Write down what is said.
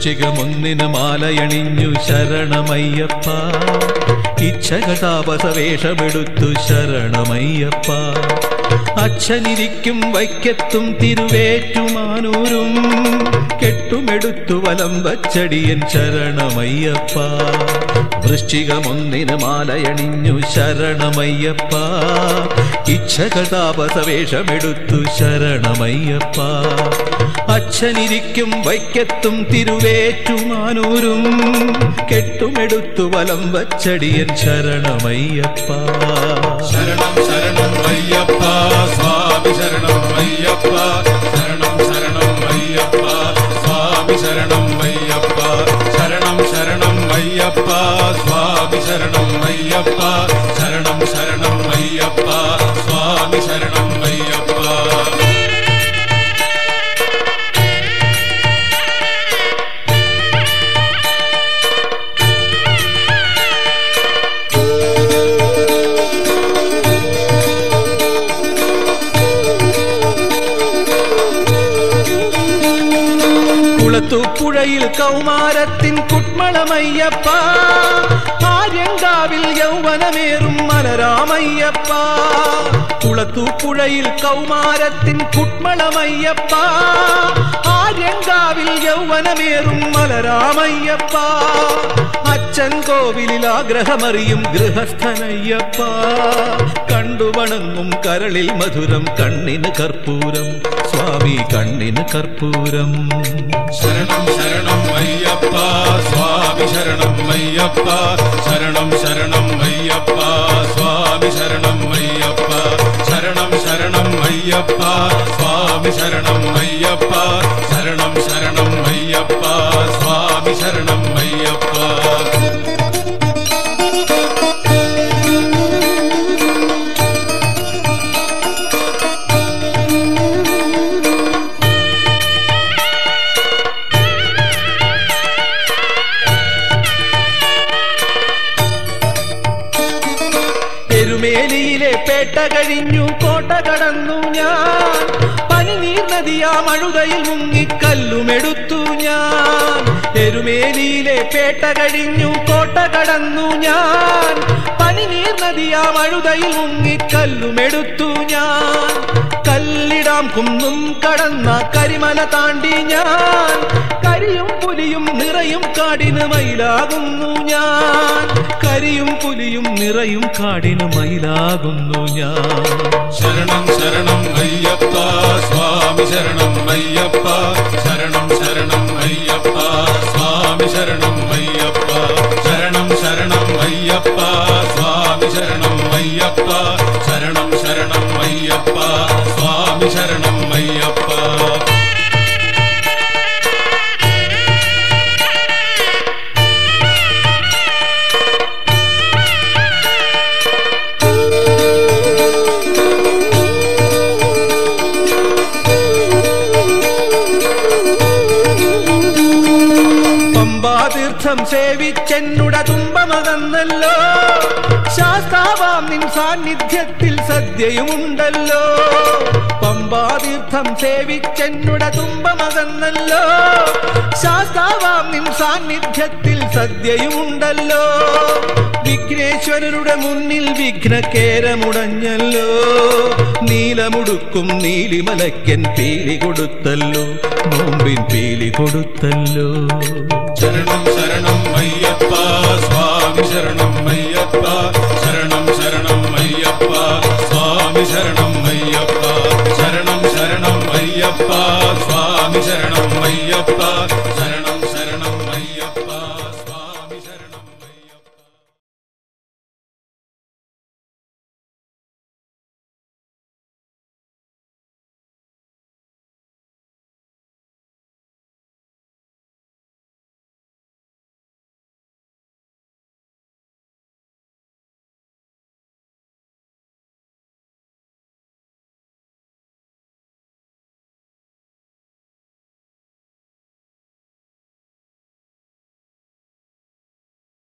വൃശ്ചികമൊന്നിന് മാലയണിഞ്ഞു ശരണമയ്യപ്പ ഇച്ഛകതാപസവേഷമെടുത്തു ശരണമയ്യപ്പ അച്ഛനിരിക്കും വൈക്കത്തും തിരുവേറ്റുമാനൂരും കെട്ടുമെടുത്തു വലം വച്ചടിയൻ ശരണമയ്യപ്പ വൃശ്ചികമൊന്നിന് മാലയണിഞ്ഞു ശരണമയ്യപ്പ ഇച്ഛകതാപസവേഷമെടുത്തു ശരണമയ്യപ്പ അച്ഛനിരിക്കും വൈക്കത്തും തിരുവേറ്റുമാനൂരും കെട്ടുമെടുത്തു വലം വച്ചടിയൻ ശരണമയ്യപ്പ ശരണം ശരണം അയ്യപ്പ സ്വാമി ശരണം അയ്യപ്പ ശരണം ശരണം അയ്യപ്പ സ്വാമി ശരണം അയ്യപ്പ ശരണം ശരണം അയ്യപ്പ സ്വാമി ശരണം അയ്യപ്പ ശരണം ശരണം അയ്യപ്പ സ്വാമി ശരണം അയ്യപ്പ കുളത്തൂപ്പുഴയിൽ കൗമാരത്തിൻ കുട്മളമയ്യപ്പ ആര്യങ്കാവിൽ യൗവനമേറും മലരാമയ്യപ്പ കുളത്തൂപ്പുഴയിൽ കൗമാരത്തിൻ കുട്മളമയ്യപ്പ ആര്യങ്കാവിൽ യൗവനമേറും മലരാമയ്യപ്പ അച്ഛൻ കോവിലിൽ ആഗ്രഹമറിയും ഗൃഹസ്ഥനയ്യപ്പ കണ്ടുവണങ്ങും കരളിൽ മധുരം കണ്ണിന് കർപ്പൂരം സ്വാമി കണ്ണിന് കർപ്പൂരം ശരണം ശരണം അയ്യപ്പ സ്വാമി ശരണം അയ്യപ്പ ശരണം ശരണം അയ്യപ്പ സ്വാമി ശരണം അയ്യപ്പ ശരണം ശരണം അയ്യപ്പ സ്വാമി ശരണം അയ്യപ്പ ശരണം ശരണം അയ്യപ്പ സ്വാമി ശരണം അയ്യപ്പ എരുമേലിയിലെ പേട്ട കഴിഞ്ഞു കോട്ട കടന്നു ഞാൻ പനിനീർ നദിയാ മഴുതയിൽ മുങ്ങിക്കല്ലുമെടുത്തു ഞാൻ എരുമേലിയിലെ പേട്ട കഴിഞ്ഞു കോട്ട കടന്നു ഞാൻ പനിനീർ നദിയാ മഴുതയിൽ മുങ്ങിക്കല്ലുമെടുത്തു ഞാൻ കല്ലിടാം കുന്നും കടന്ന കരിമല താണ്ടി ഞാൻ കരിയും പുലിയും നിറയും കാടിന് മയിലാകുന്നു ഞാൻ കരിയും പുലിയും നിറയും കാടിന് മയിലാകുന്നു ഞാൻ ശരണം ശരണം അയ്യപ്പ സ്വാമി ശരണം അയ്യപ്പ ശരണം ശരണം അയ്യപ്പ സ്വാമി ശരണം അയ്യപ്പ ശരണം ശരണം അയ്യപ്പ സ്വാമി ശരണം അയ്യപ്പ ശരണം ശരണം അയ്യപ്പ സ്വാമി ശരണം അയ്യപ്പ പമ്പാതീർത്ഥം സേവിച്ചെന്നുട തുമ്പമകന്നല്ലോ ശാസ്താവാം നിൻ സാന്നിധ്യത്തിൽ സദ്യയുമുണ്ടല്ലോ പമ്പാതീർത്ഥം സേവിച്ചെന്നുട തുമ്പമകന്നല്ലോ ശാസ്താവാം നിൻ സാന്നിധ്യത്തിൽ സദ്യയുമുണ്ടല്ലോ വിഘ്നേശ്വരരുടെ മുന്നിൽ വിഘ്നക്കേരമുടഞ്ഞല്ലോ നീലമുടുക്കും നീലിമലയ്ക്കൻ പീലി കൊടുത്തല്ലോ നോമ്പിൻ പീലി കൊടുത്തല്ലോ ശരണം ശരണം അയ്യപ്പ സ്വാമി ശരണം അയ്യപ്പ ശരണം ശരണം അയ്യപ്പ സ്വാമി ശരണം അയ്യപ്പ ശരണം ശരണം അയ്യപ്പ സ്വാമി ശരണം അയ്യപ്പ